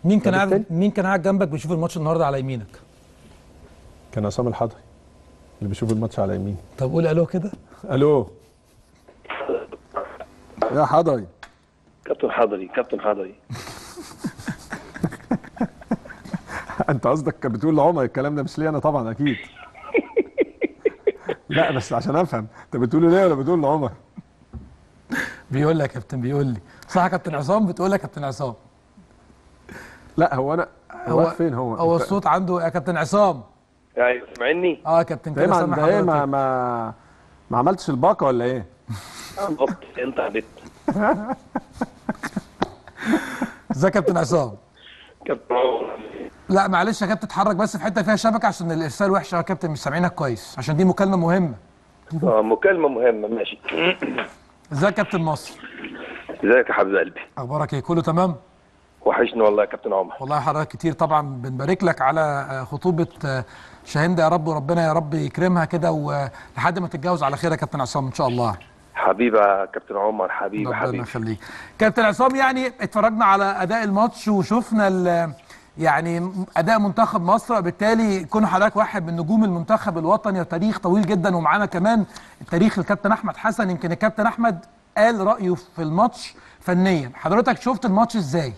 مين كان فبالتالي- قاعد مين كان قاعد جنبك بيشوف الماتش النهارده على يمينك كان عصام الحضري اللي بيشوف الماتش على يمين طب قول الو كده الو يا حضري كابتن حضري كابتن حضري انت قصدك كان بتقول لعمر الكلام ده مش لي انا طبعا اكيد لا بس عشان افهم انت بتقوله ليه ولا بتقول لعمر بيقول لك يا كابتن بيقول لي صح يا كابتن عصام بتقول لك يا كابتن عصام لا هو انا هو راح فين هو هو انت- الصوت عنده يا كابتن عصام ايوه سامعني اه يا كابتن انت كده ايه سامع ما انت ايه ما حضرتك ما ما عملتش الباقه ولا ايه بط انت يا بت ازيك يا كابتن عصام كابتن عمر. لا معلش يا كابتن اتحرك بس في حته فيها شبكه عشان الارسال وحش يا كابتن مش سامعينك كويس عشان دي مكالمه مهمه اه مكالمه مهمه ماشي ازيك يا كابتن مصر ازيك يا حبيب قلبي اخبارك ايه كله تمام وحشني والله يا كابتن عمر والله حضرتك كتير طبعا بنبارك لك على آه، خطوبه آه، شاهندة يا رب وربنا يا رب يكرمها كده ولحد ما تتجوز على خير يا كابتن عصام ان شاء الله حبيبي يا كابتن عمر حبيبي ربنا حبيبي يخليك كابتن عصام يعني اتفرجنا على اداء الماتش وشفنا ال- يعني اداء منتخب مصر وبالتالي كون حضرتك واحد من نجوم المنتخب الوطني وتاريخ طويل جدا ومعانا كمان التاريخ الكابتن احمد حسن يمكن الكابتن احمد قال رايه في الماتش فنيا حضرتك شفت الماتش ازاي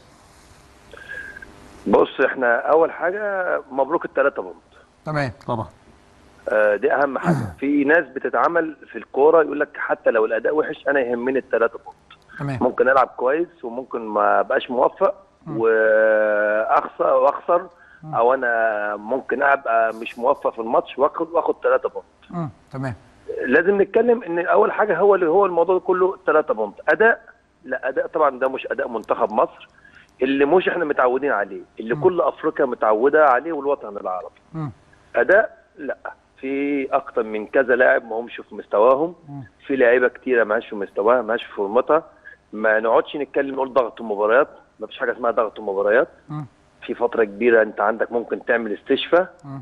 بص احنا اول حاجه مبروك الثلاثه بونت تمام طبعا آه دي اهم حاجه في ناس بتتعامل في الكوره يقول لك حتى لو الاداء وحش انا يهمني الثلاثه بونت تمام ممكن العب كويس وممكن ما بقاش موفق واخسر واخسر او انا ممكن ابقى مش موفق في الماتش واخد واخد ثلاثه بونت مم. تمام لازم نتكلم ان اول حاجه هو اللي هو الموضوع كله ثلاثة بونت اداء لا اداء طبعا ده مش اداء منتخب مصر اللي مش احنا متعودين عليه اللي كل افريقيا متعوده عليه والوطن العربي مم. اداء لا في اكتر من كذا لاعب ما همش في مستواهم في لعيبه كتيره ما هاش في مستواها ما هاش في فورمتها ما نقعدش نتكلم نقول ضغط المباريات ما فيش حاجه اسمها ضغط المباريات مم. في فتره كبيره انت عندك ممكن تعمل استشفاء مم.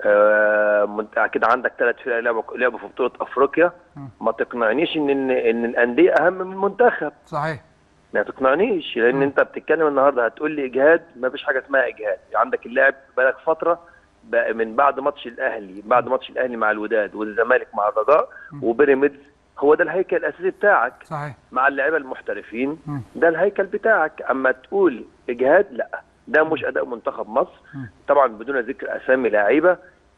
آه منت- اكيد عندك ثلاث فرق لعبوا لعبوا في بطوله افريقيا ما تقنعنيش ان ان, إن الانديه اهم من المنتخب صحيح ما تقنعنيش لان انت بتتكلم النهارده هتقول لي اجهاد ما فيش حاجه اسمها اجهاد عندك اللاعب بقالك فتره بقى من بعد ماتش الاهلي بعد ماتش الاهلي مع الوداد والزمالك مع الرجاء وبيراميدز هو ده الهيكل الاساسي بتاعك صحيح مع اللعيبه المحترفين مم. ده الهيكل بتاعك اما تقول اجهاد لا ده مش اداء منتخب مصر طبعا بدون ذكر اسامي لعيبه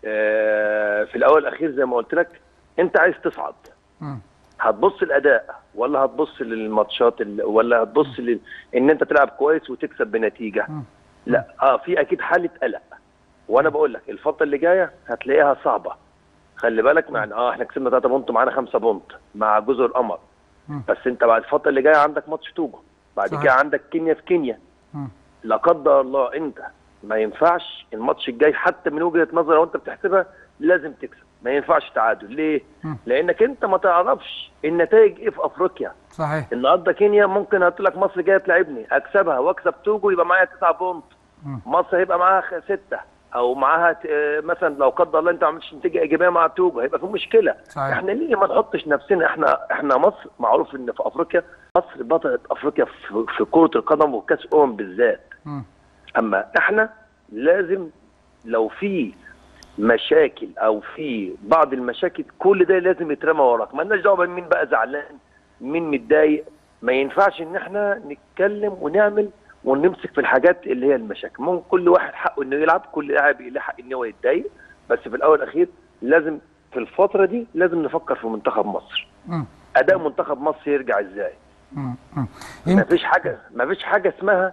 آه، في الاول والاخير زي ما قلت لك انت عايز تصعد مم. هتبص الاداء ولا هتبص للماتشات ال- ولا هتبص لل... ان انت تلعب كويس وتكسب بنتيجه لا اه في اكيد حاله قلق وانا بقول لك الفتره اللي جايه هتلاقيها صعبه خلي بالك مع اه احنا كسبنا 3 بونت معانا 5 بونت مع جزر القمر بس انت بعد الفتره اللي جايه عندك ماتش توجو بعد صحيح. كده عندك كينيا في كينيا مم. لا قدر الله انت ما ينفعش الماتش الجاي حتى من وجهه نظر لو انت بتحسبها لازم تكسب ما ينفعش تعادل ليه؟ مم. لانك انت ما تعرفش النتائج ايه في افريقيا صحيح النهارده كينيا ممكن هتقول لك مصر جايه تلعبني اكسبها واكسب توجو يبقى معايا 9 بونت مم. مصر هيبقى معاها خ- ستة او معاها ت- آه، مثلا لو قدر الله انت ما عملتش نتيجه ايجابيه مع توجو هيبقى في مشكله صحيح. احنا ليه ما نحطش نفسنا احنا احنا مصر معروف ان في افريقيا مصر بطله افريقيا في, في كره القدم وكاس امم بالذات مم. اما احنا لازم لو في مشاكل او في بعض المشاكل كل ده لازم يترمى وراك مالناش دعوه مين بقى زعلان مين متضايق ما ينفعش ان احنا نتكلم ونعمل ونمسك في الحاجات اللي هي المشاكل ممكن كل واحد حقه انه يلعب كل لاعب له حق ان هو يتضايق بس في الاول والاخير لازم في الفتره دي لازم نفكر في منتخب مصر مم. اداء منتخب مصر يرجع ازاي مم. مم. ما يمكن فيش حاجه ما فيش حاجه اسمها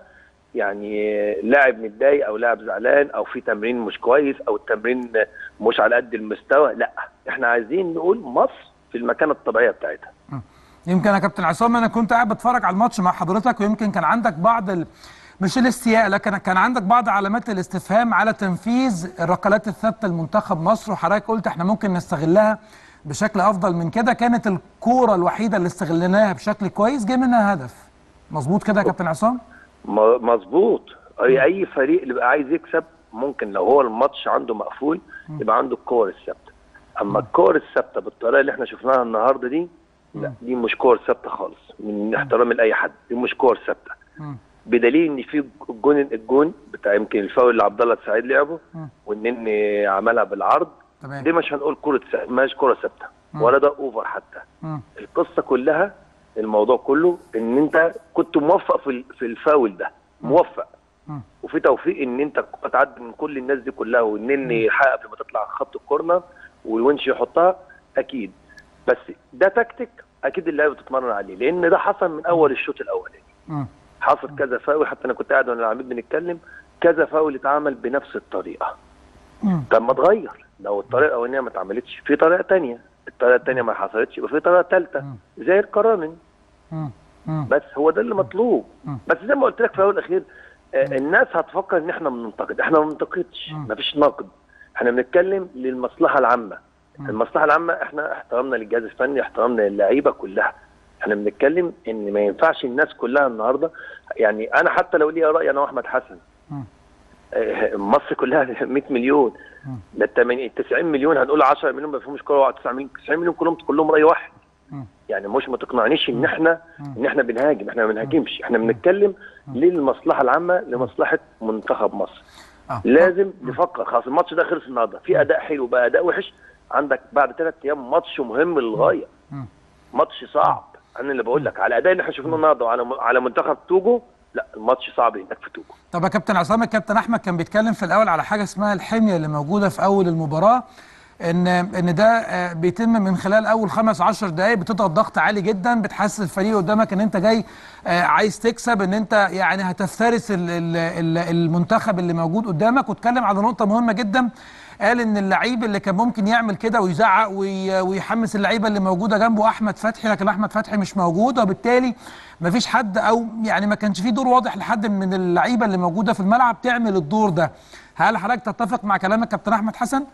يعني لاعب متضايق او لاعب زعلان او في تمرين مش كويس او التمرين مش على قد المستوى لا احنا عايزين نقول مصر في المكانه الطبيعيه بتاعتها يمكن يا كابتن عصام انا كنت قاعد بتفرج على الماتش مع حضرتك ويمكن كان عندك بعض ال... مش الاستياء لكن كان عندك بعض علامات الاستفهام على تنفيذ الركلات الثابته لمنتخب مصر وحضرتك قلت احنا ممكن نستغلها بشكل افضل من كده كانت الكوره الوحيده اللي استغلناها بشكل كويس جه منها هدف مظبوط كده يا كابتن عصام م- مظبوط اي اي فريق اللي بقى عايز يكسب ممكن لو هو الماتش عنده مقفول يبقى عنده الكور الثابته اما الكور الثابته بالطريقه اللي احنا شفناها النهارده دي لا دي مش كور ثابته خالص من احترامي لاي حد دي مش كور ثابته مم. بدليل ان في الجون الجون بتاع يمكن الفاول اللي عبد الله السعيد لعبه مم. والنني عملها بالعرض تمام دي مش هنقول كره س- مش كره ثابته ولا ده اوفر حتى مم. القصه كلها الموضوع كله ان انت كنت موفق في ال- في الفاول ده موفق مم. وفي توفيق ان انت الكرة تعدي من كل الناس دي كلها والنني يحقق قبل ما تطلع خط الكورنر والونش يحطها اكيد بس ده تكتيك اكيد اللعيبه بتتمرن عليه لان ده حصل من اول الشوط الاولاني مم. حصل كذا فاول حتى انا كنت قاعد وانا العميد بنتكلم كذا فاول اتعمل بنفس الطريقه مم. طب ما تغير لو الطريقه الاولانيه ما اتعملتش في طريقه تانية الطريقه التانية ما حصلتش يبقى في طريقه ثالثه مم. زي القرامن مم. مم. بس هو ده اللي مطلوب مم. بس زي ما قلت لك في الاول والاخير آه، الناس هتفكر ان احنا بننتقد احنا ما بننتقدش مم. مفيش نقد احنا بنتكلم للمصلحه العامه مم. المصلحه العامه احنا احترامنا للجهاز الفني احترامنا للعيبه كلها احنا بنتكلم ان ما ينفعش الناس كلها النهارده يعني انا حتى لو ليا راي انا واحمد حسن مم. آه، مصر كلها 100 مليون مم. ده 80 90 مليون هنقول 10 مليون ما فيهمش كوره 9 مليون 90 مليون كلهم كلهم راي واحد مم. يعني مش ما تقنعنيش ان احنا مم. ان احنا بنهاجم احنا ما بنهاجمش احنا بنتكلم للمصلحه العامه لمصلحه منتخب مصر آه. لازم نفكر خلاص الماتش ده خلص النهارده في اداء حلو بقى اداء وحش عندك بعد ثلاث ايام ماتش مهم للغايه مم. ماتش صعب انا اللي بقول لك على الاداء اللي احنا شفناه النهارده وعلى على منتخب توجو لا الماتش صعب هناك في توجو طب يا كابتن عصام الكابتن احمد كان بيتكلم في الاول على حاجه اسمها الحميه اللي موجوده في اول المباراه ان ان ده آه، بيتم من خلال اول خمس عشر دقائق بتضغط ضغط عالي جدا بتحسس الفريق قدامك ان انت جاي آه، عايز تكسب ان انت يعني هتفترس ال- ال- ال- المنتخب اللي موجود قدامك واتكلم على نقطه مهمه جدا قال ان اللعيب اللي كان ممكن يعمل كده ويزعق وي- ويحمس اللعيبه اللي موجوده جنبه احمد فتحي لكن احمد فتحي مش موجود وبالتالي مفيش حد او يعني ما كانش فيه دور واضح لحد من اللعيبه اللي موجوده في الملعب تعمل الدور ده هل حضرتك تتفق مع كلامك كابتن احمد حسن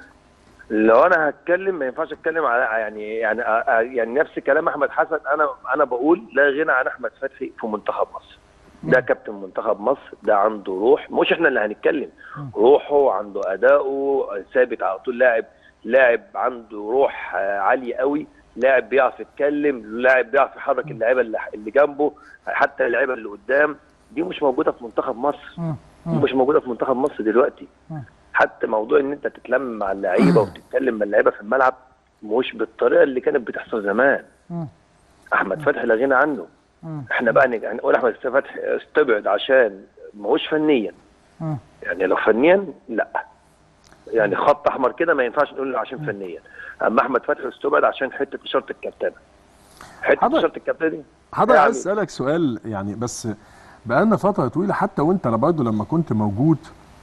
لو انا هتكلم ما ينفعش اتكلم على يعني يعني يعني نفس كلام احمد حسن انا انا بقول لا غنى عن احمد فتحي في منتخب مصر ده كابتن منتخب مصر ده عنده روح مش احنا اللي هنتكلم روحه عنده اداؤه ثابت على طول لاعب لاعب عنده روح آه، عاليه قوي لاعب بيعرف يتكلم لاعب بيعرف يحرك اللعيبه اللي اللي جنبه حتى اللعيبه اللي قدام دي مش موجوده في منتخب مصر مم. دي مش موجوده في منتخب مصر دلوقتي مم. حتى موضوع ان انت تتلم مع اللعيبه وتتكلم مع اللعيبه في الملعب مش بالطريقه اللي كانت بتحصل زمان مم. احمد فتحي لا غنى عنه مم. احنا بقى نج- هنقول احمد فتحي استبعد عشان ماهوش فنيا مم. يعني لو فنيا لا يعني خط احمر كده ما ينفعش نقول له عشان فنيا اما احمد فتحي استبعد عشان حته اشاره الكابتنه حته حضرتك- اشاره الكابتنه دي حضرتك يعني- عايز اسالك سؤال يعني بس بقالنا فتره طويله حتى وانت برضه لما كنت موجود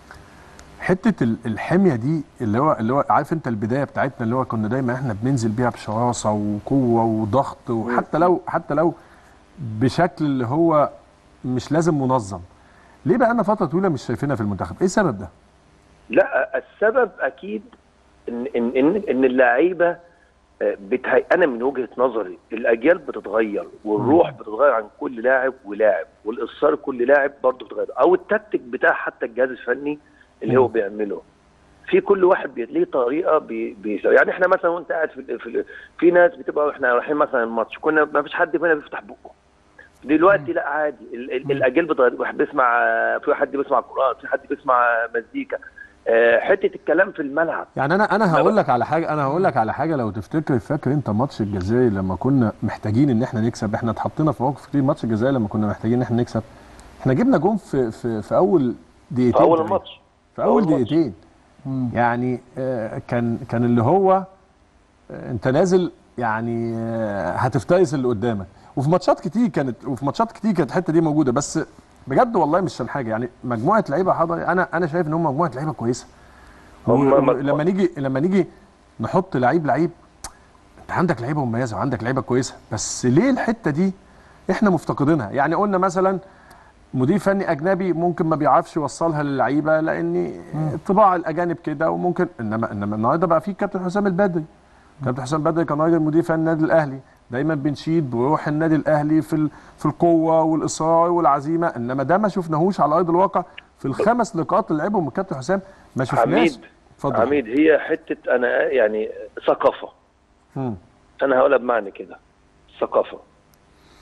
حته ال- الحميه دي اللي هو اللي هو عارف انت البدايه بتاعتنا اللي هو كنا دايما احنا بننزل بيها بشراسه وقوه وضغط وحتى لو حتى لو بشكل اللي هو مش لازم منظم ليه بقالنا فتره طويله مش شايفينها في المنتخب ايه السبب ده لا السبب اكيد ان ان ان, إن اللعيبه آه، بتهي... انا من وجهه نظري الاجيال بتتغير والروح بتتغير عن كل لاعب ولاعب والاصرار كل لاعب برضه بتتغير او التكتيك بتاع حتى الجهاز الفني اللي هو بيعمله في كل واحد بي- ليه طريقه بي... بي... يعني احنا مثلا وانت قاعد في في, في ناس بتبقى احنا رايحين مثلا الماتش كنا ما فيش حد فينا بيفتح بقه دلوقتي لا عادي ال- ال- الاجيال بتغير واحد بيسمع في حد بيسمع قران في حد بيسمع مزيكا آه، حته الكلام في الملعب يعني انا انا هقول لك على حاجه انا هقول لك على حاجه لو تفتكر فاكر انت ماتش الجزائر لما كنا محتاجين ان احنا نكسب احنا اتحطينا في مواقف كتير ماتش الجزائر لما كنا محتاجين ان احنا نكسب احنا جبنا جون في في في اول دقيقتين في اول تقريباً. الماتش في اول أول ماتش. دقيقتين يعني آه، كان كان اللي هو آه، انت نازل يعني آه، هتفترس اللي قدامك وفي ماتشات كتير كانت وفي ماتشات كتير كانت الحته دي موجوده بس بجد والله مش عشان حاجه يعني مجموعه لعيبه حضري انا انا شايف ان هم مجموعه لعيبه كويسه هم و- مجموعة- لما نيجي لما نيجي نحط لعيب لعيب انت عندك لعيبه مميزه وعندك لعيبه كويسه بس ليه الحته دي احنا مفتقدينها يعني قلنا مثلا مدير فني اجنبي ممكن ما بيعرفش يوصلها للعيبه لان طباع الاجانب كده وممكن انما انما النهارده بقى في كابتن حسام البدري كابتن حسام البدري كان راجل مدير فني النادي الاهلي دايما بنشيد بروح النادي الاهلي في ال- في القوه والاصرار والعزيمه انما ده ما شفناهوش على ارض الواقع في الخمس لقاءات اللي لعبهم الكابتن حسام ما شفناش عميد اتفضل عميد هي حته انا يعني ثقافه مم. انا هقولها بمعنى كده ثقافه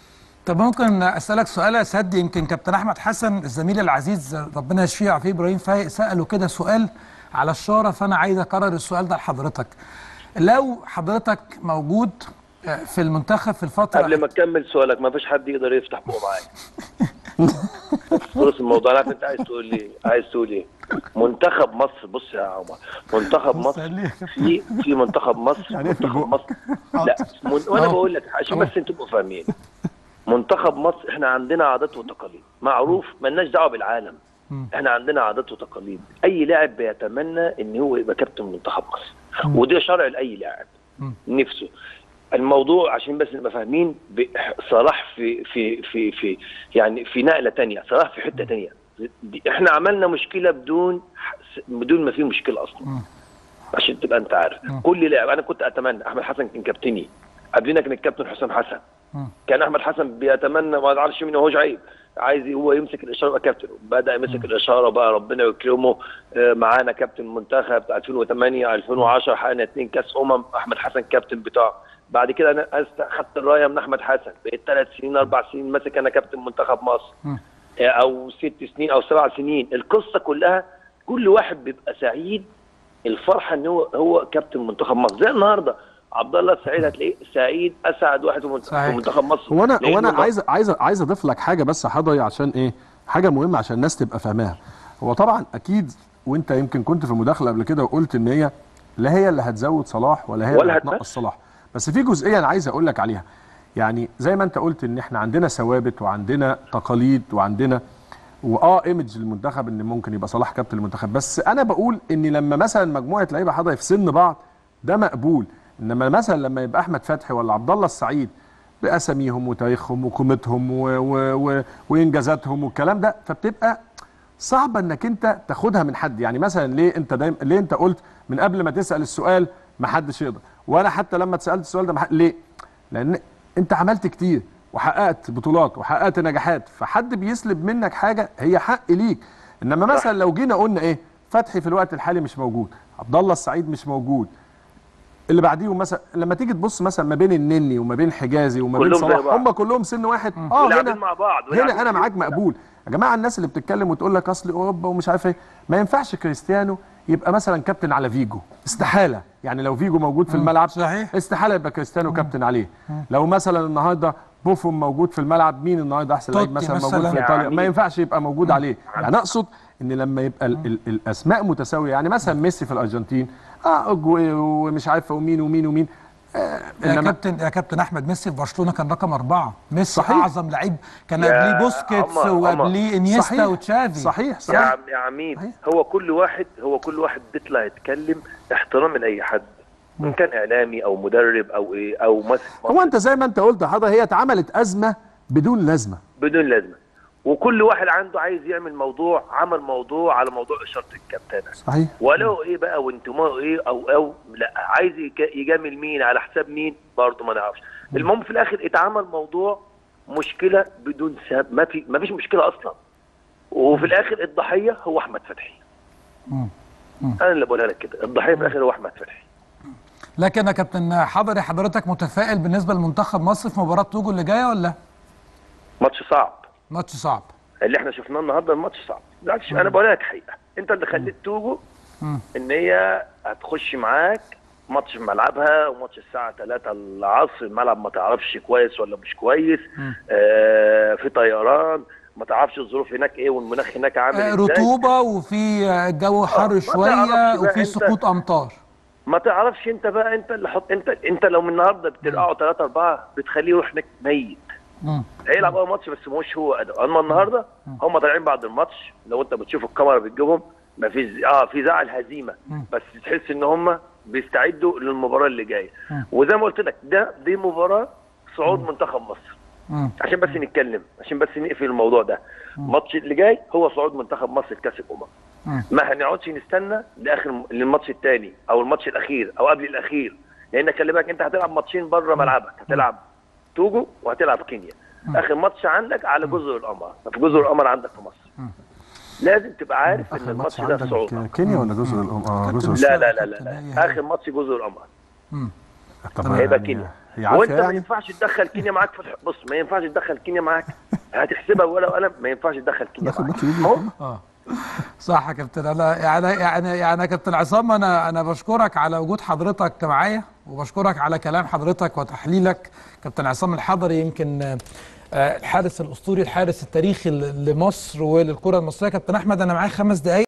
طب ممكن اسالك سؤال يا سد يمكن كابتن احمد حسن الزميل العزيز ربنا يشفيه ويعافيه ابراهيم فايق ساله كده سؤال على الشاره فانا عايز اكرر السؤال ده لحضرتك لو حضرتك موجود آه، في المنتخب في الفتره قبل ما تكمل سؤالك ما فيش حد يقدر يفتح بقه معايا خلص الموضوع انا عارف انت عايز تقول لي عايز تقول ايه منتخب مصر بص يا عمر منتخب بص مصر قال لي. في في منتخب مصر يعني إيه في منتخب البق؟ مصر لا من وانا أهو. بقول لك عشان بس انتوا تبقوا فاهمين منتخب مصر احنا عندنا عادات وتقاليد معروف ملناش دعوه بالعالم احنا عندنا عادات وتقاليد اي لاعب بيتمنى ان هو يبقى كابتن منتخب مصر وده شرع لاي لاعب نفسه الموضوع عشان بس نبقى فاهمين ب- صلاح في في في في يعني في نقله تانية صلاح في حته تانية دي- احنا عملنا مشكله بدون بدون ما في مشكله اصلا عشان تبقى انت عارف كل لاعب انا كنت اتمنى احمد حسن كان كابتني قبلنا كان الكابتن حسام حسن كان احمد حسن بيتمنى ما اعرفش مين هوش عيب عايز هو يمسك الاشاره يبقى كابتن بدا يمسك الاشاره بقى ربنا يكرمه آه، معانا كابتن منتخب بتاع 2008 2010 حققنا اثنين كاس امم احمد حسن كابتن بتاعه بعد كده انا أست- خدت الرايه من احمد حسن بقيت ثلاث سنين اربع سنين ماسك انا كابتن منتخب مصر آه، او ست سنين او سبع سنين القصه كلها كل واحد بيبقى سعيد الفرحه ان هو هو كابتن منتخب مصر زي النهارده عبد الله السعيد هتلاقيه سعيد اسعد واحد في منتخب- صحيح. في منتخب مصر هو انا هو انا لأنه عايز عايز عايز اضيف لك حاجه بس يا حضري عشان ايه حاجه مهمه عشان الناس تبقى فاهماها هو طبعا اكيد وانت يمكن كنت في مداخله قبل كده وقلت ان هي لا هي اللي هتزود صلاح ولا هي ولا اللي هتنقص. هتنقص صلاح بس في جزئيه انا عايز اقول لك عليها يعني زي ما انت قلت ان احنا عندنا ثوابت وعندنا تقاليد وعندنا واه ايمج المنتخب ان ممكن يبقى صلاح كابتن المنتخب بس انا بقول ان لما مثلا مجموعه لعيبه حضرتك في سن بعض ده مقبول انما مثلا لما يبقى احمد فتحي ولا عبد الله السعيد باساميهم وتاريخهم وقيمتهم و و و وانجازاتهم والكلام ده فبتبقى صعبه انك انت تاخدها من حد يعني مثلا ليه انت دايما ليه انت قلت من قبل ما تسال السؤال ما حدش يقدر وانا حتى لما اتسالت السؤال ده ما حد- ليه لان انت عملت كتير وحققت بطولات وحققت نجاحات فحد بيسلب منك حاجه هي حق ليك انما مثلا لو جينا قلنا ايه فتحي في الوقت الحالي مش موجود عبد الله السعيد مش موجود اللي بعديهم مثلا لما تيجي تبص مثلا ما بين النني وما بين حجازي وما بين كلهم زي صلاح بعض. هم كلهم سن واحد اه ولاعبين هنا مع بعض هنا ولاعبين انا في- معاك مقبول يا جماعه الناس اللي بتتكلم وتقول لك اصل اوروبا ومش عارف ايه ما ينفعش كريستيانو يبقى مثلا كابتن على فيجو استحاله يعني لو فيجو موجود في الملعب صحيح. استحاله يبقى كريستيانو كابتن عليه لو مثلا النهارده بوفون موجود في الملعب مين النهارده احسن لعيب توتي مثلا موجود مثلاً. في ايطاليا يعني ما ينفعش يبقى موجود عليه يعني اقصد ان لما يبقى ال ال الاسماء متساويه يعني مثلا ميسي في الارجنتين اه أجوي ومش عارف ومين ومين ومين آه يا انما كابتن يا كابتن احمد ميسي في برشلونه كان رقم اربعه ميسي صحيح. اعظم لعيب كان يا قبليه بوسكيتس عمر، وقبليه انيستا صحيح وتشافي صحيح يا صحيح عم يا عميد صحيح. هو كل واحد هو كل واحد بيطلع يتكلم احترام من اي حد ان كان اعلامي او مدرب او ايه او ماسك هو انت زي ما انت قلت يا حضرتك هي اتعملت ازمه بدون لازمه بدون لازمه وكل واحد عنده عايز يعمل موضوع عمل موضوع على موضوع اشاره الكابتنه صحيح ولو ايه بقى وانتمائه ايه او او لا عايز يك- يجامل مين على حساب مين برضه ما نعرفش المهم في الاخر اتعمل موضوع مشكله بدون سبب ما في ما فيش مشكله اصلا وفي الاخر الضحيه هو احمد فتحي انا اللي بقولها لك كده الضحيه في الاخر هو احمد فتحي لكن يا كابتن حضري حضرتك متفائل بالنسبه لمنتخب مصر في مباراه توجو اللي جايه ولا ماتش صعب ماتش صعب اللي احنا شفناه النهارده الماتش صعب بالعكس انا بقول لك حقيقه انت اللي خليت توجو مم. ان هي هتخش معاك ماتش في ملعبها وماتش الساعه 3 العصر الملعب ما تعرفش كويس ولا مش كويس آه في طيران ما تعرفش الظروف هناك ايه والمناخ هناك عامل آه، ازاي رطوبه وفي آه، الجو حر ما شويه تعرفش بقى وفي انت. سقوط امطار ما تعرفش انت بقى انت اللي حط انت انت لو من النهارده بترقعه 3 4 بتخليه يروح هناك ميت مم. هيلعب اول ماتش بس مش هو اداء اما النهارده هم طالعين بعد الماتش لو انت بتشوف الكاميرا بتجيبهم ما فيش اه في زعل هزيمه بس تحس ان هم بيستعدوا للمباراه اللي جايه وزي ما قلت لك ده دي مباراه صعود منتخب مصر مم. عشان بس نتكلم عشان بس نقفل الموضوع ده الماتش اللي جاي هو صعود منتخب مصر لكاس الامم مم. ما هنقعدش نستنى لاخر للماتش الثاني او الماتش الاخير او قبل الاخير لان خلي بالك انت هتلعب ماتشين بره ملعبك هتلعب توجو وهتلعب كينيا اخر ماتش عندك على جزر القمر في جزر القمر عندك في مصر لازم تبقى عارف ان اخر الماتش ماتش ده صعود عندك كينيا ولا جزر الام اه كابتن جزر مش- لا لا لا لا, لا، لا. يعني- اخر ماتش جزر القمر مم. طب هيبقى يعني كينيا هي عارفة وانت ما يعني؟ ينفعش تدخل كينيا معاك في الح- بص ما ينفعش تدخل كينيا معاك هتحسبها ولا قلم ما ينفعش تدخل كينيا داخل معاك ماتش ليبيا اهو صح يا كابتن انا يعني يعني يعني يا كابتن عصام انا انا بشكرك على وجود حضرتك معايا وبشكرك على كلام حضرتك وتحليلك كابتن عصام الحضري يمكن آه، آه، الحارس الاسطوري الحارس التاريخي ل- لمصر وللكره المصريه كابتن احمد انا معاك خمس دقائق